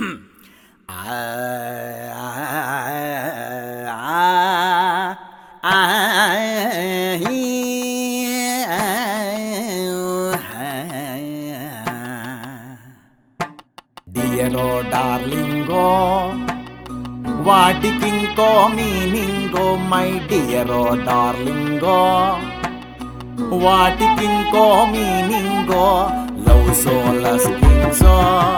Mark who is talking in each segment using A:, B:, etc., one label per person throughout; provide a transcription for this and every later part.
A: డియరో డార్లింగో వాటికింకో మీనింగో మై డియరో డార్లింగో వాటికింకో మీనింగో లవ్ సోలస్ కింగ్సో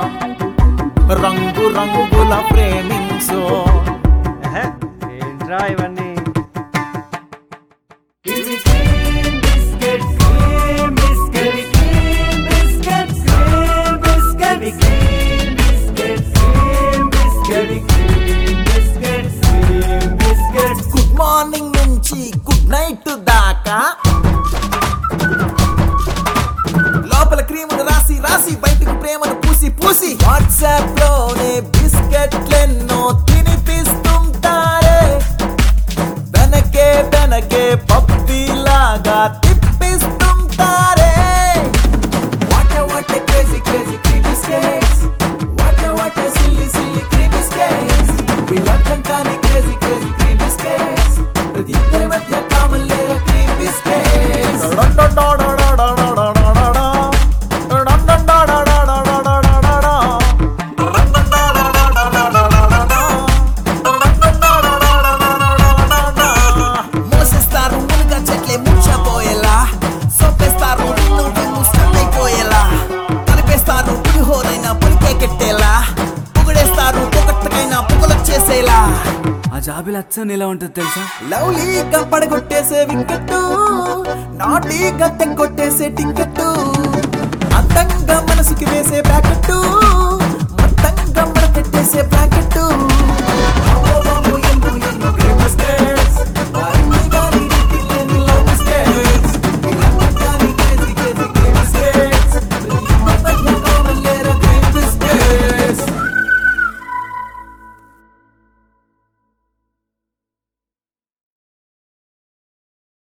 A: రంగు రంగుల ప్రేమింగ్సో
B: ఎహె, ఏంట్రా ఇవన్నీ
A: గుడ్ మార్నింగ్ నుంచి గుడ్ నైట్ దాకా లోపల క్రీములు రాసి రాసి బయటకు ప్రేమను పూసి పూసి వాట్సాప్ లోనే బిస్కెట్లెన్నో తినిపిస్తుంటారే వెనకే వెనకే పప్పిలాగా తిప్పిస్తుంటారే What a what a crazy crazy creepy skates What a what a silly silly creepy skates వీళ్ళంటానే crazy crazy creepy skates ప్రతి ఇద్దరి మధ్య కామన్ లేదా creepy skates మోసేస్తారు మునుగా చెట్లే మూర్చపోయేలా సొప్పేస్తారు నిన్ను నిన్ను స్టన్నైపోయేలా కలిపేస్తారు పులిహోరైనా పులికే కెట్టేలా పొగడేస్తారు పొగట్టకైనా పొగలొచ్చేసేలా
B: ఆ జాబిల్ అచ్చని ఎలా ఉంటుంది తెలుసా
A: లవ్లీగా పడగొట్టేసే వికెట్టు నాటీగా తెగొట్టేసే టికెట్టు అందంగా మనసుకి వేసే ప్యాకెట్టు